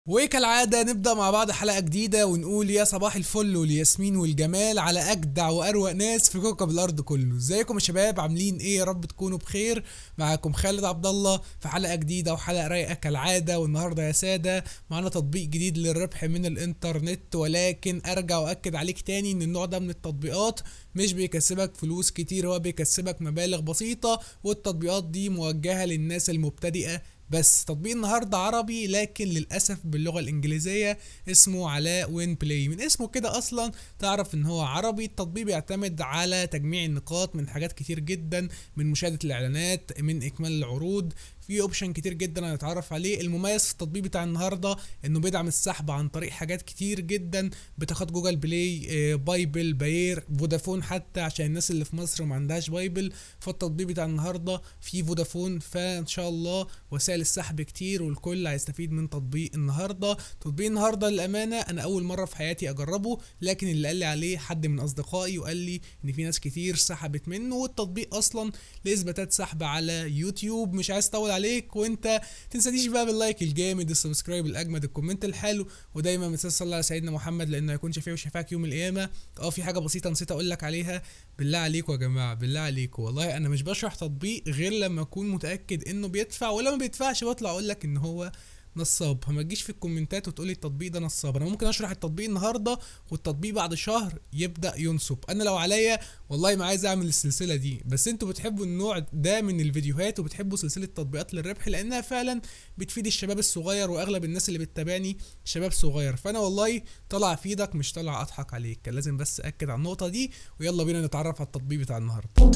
وكالعادة نبدأ مع بعض حلقة جديدة ونقول يا صباح الفل والياسمين والجمال على أجدع وأروق ناس في كوكب الأرض كله، ازيكم يا شباب عاملين إيه يا رب تكونوا بخير، معاكم خالد عبد الله في حلقة جديدة وحلقة رايقة كالعادة والنهاردة يا سادة معانا تطبيق جديد للربح من الإنترنت ولكن أرجع وأكد عليك تاني إن النوع ده من التطبيقات مش بيكسبك فلوس كتير هو بيكسبك مبالغ بسيطة والتطبيقات دي موجهة للناس المبتدئة بس تطبيق النهارده عربي لكن للاسف باللغه الانجليزيه اسمه علاء وين بلاي من اسمه كده اصلا تعرف ان هو عربي التطبيق بيعتمد على تجميع النقاط من حاجات كتير جدا من مشاهده الاعلانات من اكمال العروض في اوبشن كتير جدا هنتعرف عليه المميز في التطبيق بتاع النهارده انه بيدعم السحب عن طريق حاجات كتير جدا بتاخد جوجل بلاي آه، بايبل باير فودافون حتى عشان الناس اللي في مصر ما عندهاش بايبل فالتطبيق بتاع النهارده فيه فودافون فان شاء الله وسائل السحب كتير والكل هيستفيد من تطبيق النهارده تطبيق النهارده للامانه انا اول مره في حياتي اجربه لكن اللي قال لي عليه حد من اصدقائي وقال لي ان في ناس كتير سحبت منه والتطبيق اصلا لاثباتات سحب على يوتيوب مش عايز اطول عليك وانت تنسانيش بقى باللايك الجامد السبسكرايب الاجمد الكومنت الحلو ودايما ما تنساش تصلي على سيدنا محمد لانه هيكون شفيع وشفاك يوم القيامه اه في حاجه بسيطه نسيت اقول لك عليها بالله عليكم يا جماعه بالله عليكم والله انا مش بشرح تطبيق غير لما اكون متاكد انه بيدفع ولما بيدفعش بطلع اقول لك ان هو نصاب فما تجيش في الكومنتات وتقولي التطبيق ده نصاب انا ممكن اشرح التطبيق النهارده والتطبيق بعد شهر يبدا ينصب انا لو عليا والله ما عايز اعمل السلسله دي بس انتوا بتحبوا النوع ده من الفيديوهات وبتحبوا سلسله تطبيقات للربح لانها فعلا بتفيد الشباب الصغير واغلب الناس اللي بتتابعني شباب صغير فانا والله طالع في ايدك مش طالع اضحك عليك كان لازم بس اكد على النقطه دي ويلا بينا نتعرف على التطبيق بتاع النهارده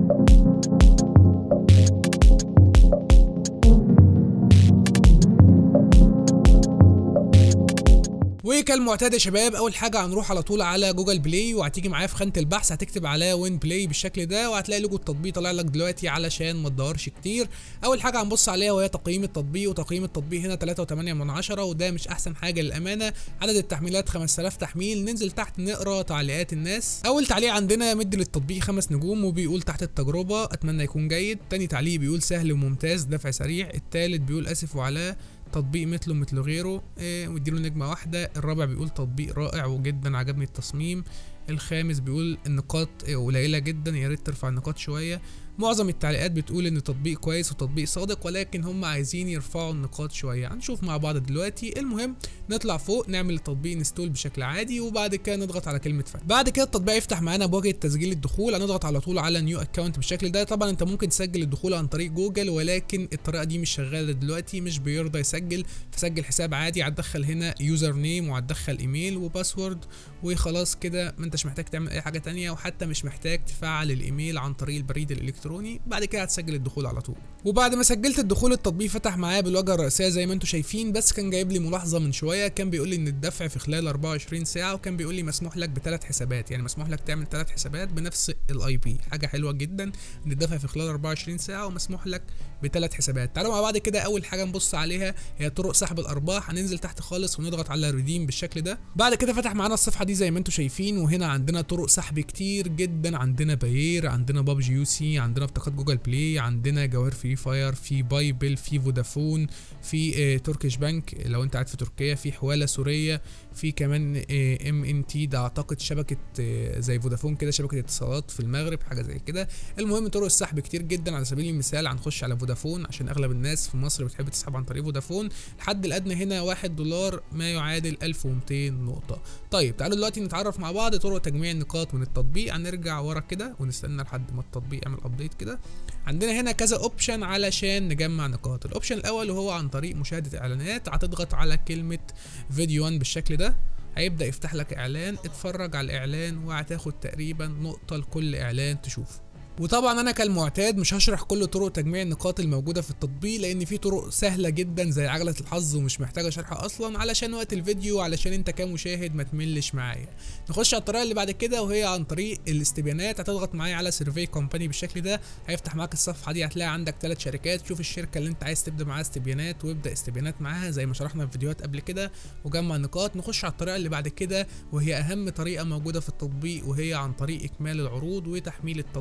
وكالمعتاد يا شباب اول حاجه هنروح على طول على جوجل بلاي وهتيجي معايا في خانه البحث هتكتب على وين بلاي بالشكل ده وهتلاقي لوجو التطبيق طالع لك دلوقتي علشان ما تدورش كتير اول حاجه هنبص عليها وهي تقييم التطبيق وتقييم التطبيق هنا 3.8 من عشرة وده مش احسن حاجه للامانه عدد التحميلات 5000 تحميل ننزل تحت نقرا تعليقات الناس اول تعليق عندنا مدي للتطبيق خمس نجوم وبيقول تحت التجربه اتمنى يكون جيد تاني تعليق بيقول سهل وممتاز دفع سريع التالت بيقول اسف وعلاه تطبيق مثله مثل غيره إيه واديله نجمة واحدة الرابع بيقول تطبيق رائع وجدا عجبني التصميم الخامس بيقول النقاط إيه قليلة جدا يا ريت ترفع النقاط شوية معظم التعليقات بتقول ان التطبيق كويس وتطبيق صادق ولكن هم عايزين يرفعوا النقاط شويه هنشوف مع بعض دلوقتي المهم نطلع فوق نعمل التطبيق انستول بشكل عادي وبعد كده نضغط على كلمه فتح بعد كده التطبيق يفتح معانا بواجهه تسجيل الدخول هنضغط على طول على نيو اكونت بالشكل ده طبعا انت ممكن تسجل الدخول عن طريق جوجل ولكن الطريقه دي مش شغاله دلوقتي مش بيرضى يسجل فسجل حساب عادي هتدخل هنا يوزر نيم وهتدخل ايميل وباسورد وخلاص كده ما انتش محتاج تعمل اي حاجه تانية وحتى مش محتاج تفعل الايميل عن طريق البريد الالكتروني بعد كده هتسجل الدخول على طول وبعد ما سجلت الدخول التطبيق فتح معايا بالواجهه الرئيسيه زي ما انتم شايفين بس كان جايب لي ملاحظه من شويه كان بيقول لي ان الدفع في خلال 24 ساعه وكان بيقول لي مسموح لك بثلاث حسابات يعني مسموح لك تعمل ثلاث حسابات بنفس الاي بي حاجه حلوه جدا ان الدفع في خلال 24 ساعه ومسموح لك بثلاث حسابات تعالوا مع بعض كده اول حاجه نبص عليها هي طرق سحب الارباح هننزل تحت خالص ونضغط على ريديم بالشكل ده بعد كده فتح معانا الصفحه دي زي ما انتم شايفين وهنا عندنا طرق سحب كتير جدا عندنا باير عندنا بابجي يو سي عندنا بطاقات جوجل بلاي عندنا جواهر فري فاير في بايبل في فودافون في آه تركيش بنك لو انت قاعد في تركيا في حواله سوريه في كمان ام ان تي ده اعتقد شبكه آه زي فودافون كده شبكه اتصالات في المغرب حاجه زي كده المهم طرق السحب كتير جدا على سبيل المثال هنخش على فودافون عشان اغلب الناس في مصر بتحب تسحب عن طريق فودافون الحد الادنى هنا 1 دولار ما يعادل 1200 نقطه طيب تعالوا دلوقتي نتعرف مع بعض طرق تجميع النقاط من التطبيق هنرجع ورا كده ونستنى لحد ما التطبيق يعمل ابديت كده عندنا هنا كذا اوبشن علشان نجمع نقاط الاوبشن الاول وهو عن طريق مشاهده اعلانات هتضغط على كلمه فيديو 1 بالشكل ده هيبدا يفتح لك اعلان اتفرج على الاعلان وهتاخد تقريبا نقطه لكل اعلان تشوفه وطبعا انا كالمعتاد مش هشرح كل طرق تجميع النقاط الموجوده في التطبيق لان في طرق سهله جدا زي عجله الحظ ومش محتاجه شرح اصلا علشان وقت الفيديو علشان انت كمشاهد ما تملش معايا نخش على الطريقه اللي بعد كده وهي عن طريق الاستبيانات هتضغط معايا على سيرفي كومباني بالشكل ده هيفتح معاك الصفحه دي هتلاقي عندك ثلاث شركات شوف الشركه اللي انت عايز تبدا معاها استبيانات وابدا استبيانات معاها زي ما شرحنا في فيديوهات قبل كده وجمع نقاط نخش على الطريقه اللي بعد كده وهي اهم طريقه موجوده في التطبيق وهي عن طريق اكمال العروض وتحميل التطبيقات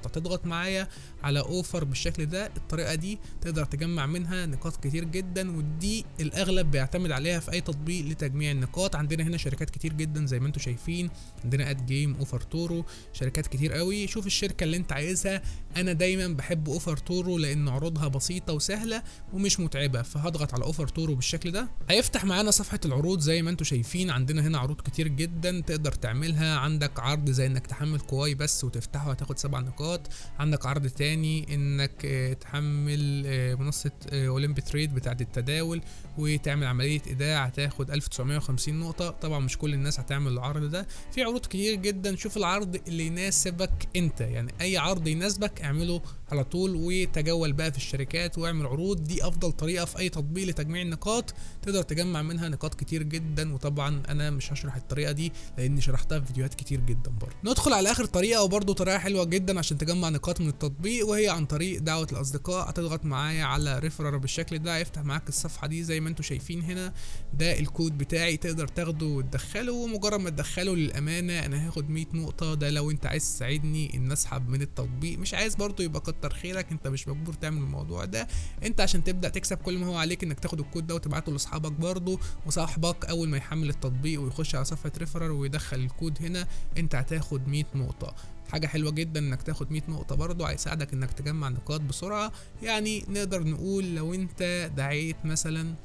نقاط هتضغط معايا على اوفر بالشكل ده الطريقه دي تقدر تجمع منها نقاط كتير جدا ودي الاغلب بيعتمد عليها في اي تطبيق لتجميع النقاط عندنا هنا شركات كتير جدا زي ما انتم شايفين عندنا اد جيم اوفر تورو شركات كتير قوي شوف الشركه اللي انت عايزها انا دايما بحب اوفر تورو لان عروضها بسيطه وسهله ومش متعبه فهضغط على اوفر تورو بالشكل ده هيفتح معانا صفحه العروض زي ما انتم شايفين عندنا هنا عروض كتير جدا تقدر تعملها عندك عرض زي انك تحمل كواي بس وتفتحه هتاخد سبع نقاط عندك عرض تاني انك اه تحمل اه منصه اه اولمبي تريد بتاعه التداول وتعمل عمليه ايداع هتاخد 1950 نقطه طبعا مش كل الناس هتعمل العرض ده في عروض كتير جدا شوف العرض اللي يناسبك انت يعني اي عرض يناسبك اعمله على طول وتجول بقى في الشركات واعمل عروض دي افضل طريقه في اي تطبيق لتجميع النقاط تقدر تجمع منها نقاط كتير جدا وطبعا انا مش هشرح الطريقه دي لاني شرحتها في فيديوهات كتير جدا برضه ندخل على اخر طريقه وبرضه طريقه حلوه جدا عشان تجمع نقاط من التطبيق وهي عن طريق دعوه الاصدقاء هتضغط معايا على ريفرر بالشكل ده هيفتح معاك الصفحه دي زي ما انتم شايفين هنا ده الكود بتاعي تقدر تاخده وتدخله ومجرد ما تدخله للامانه انا هاخد 100 نقطه ده لو انت عايز تساعدني ان اسحب من التطبيق مش عايز برضه يبقى كتر خيرك انت مش مجبور تعمل الموضوع ده انت عشان تبدا تكسب كل ما هو عليك انك تاخد الكود ده وتبعته لاصحابك برضه وصاحبك اول ما يحمل التطبيق ويخش على صفحه ريفرر ويدخل الكود هنا انت هتاخد 100 نقطه حاجه حلوه جدا انك تاخد 100 نقطه برضه هيساعدك انك تجمع نقاط بسرعه يعني نقدر نقول لو انت دعيت مثلا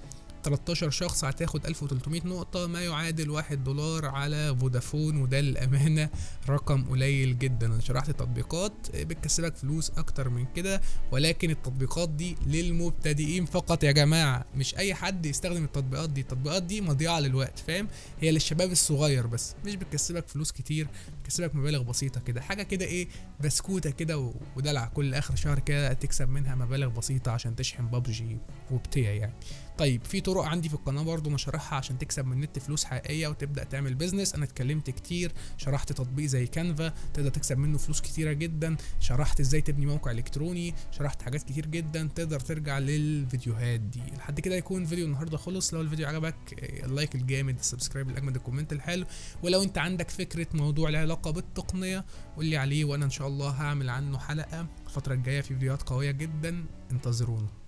13 شخص هتاخد 1300 نقطة ما يعادل 1 دولار على فودافون وده للأمانة رقم قليل جدا أنا شرحت تطبيقات بتكسبك فلوس أكتر من كده ولكن التطبيقات دي للمبتدئين فقط يا جماعة مش أي حد يستخدم التطبيقات دي التطبيقات دي مضيعة للوقت فاهم هي للشباب الصغير بس مش بتكسبك فلوس كتير بتكسبك مبالغ بسيطة كده حاجة كده إيه بسكوتة كده ودلع كل آخر شهر كده تكسب منها مبالغ بسيطة عشان تشحن بابجي وبتاع يعني طيب في طرق عندي في القناه برضو انا شارحها عشان تكسب من النت فلوس حقيقيه وتبدا تعمل بيزنس انا اتكلمت كتير شرحت تطبيق زي كانفا تقدر تكسب منه فلوس كتيره جدا شرحت ازاي تبني موقع الكتروني شرحت حاجات كتير جدا تقدر ترجع للفيديوهات دي لحد كده يكون فيديو النهارده خلص لو الفيديو عجبك اللايك الجامد السبسكرايب الاجمد الكومنت الحلو ولو انت عندك فكره موضوع له علاقه بالتقنيه قول لي عليه وانا ان شاء الله هعمل عنه حلقه الفتره الجايه في فيديوهات قويه جدا انتظرونا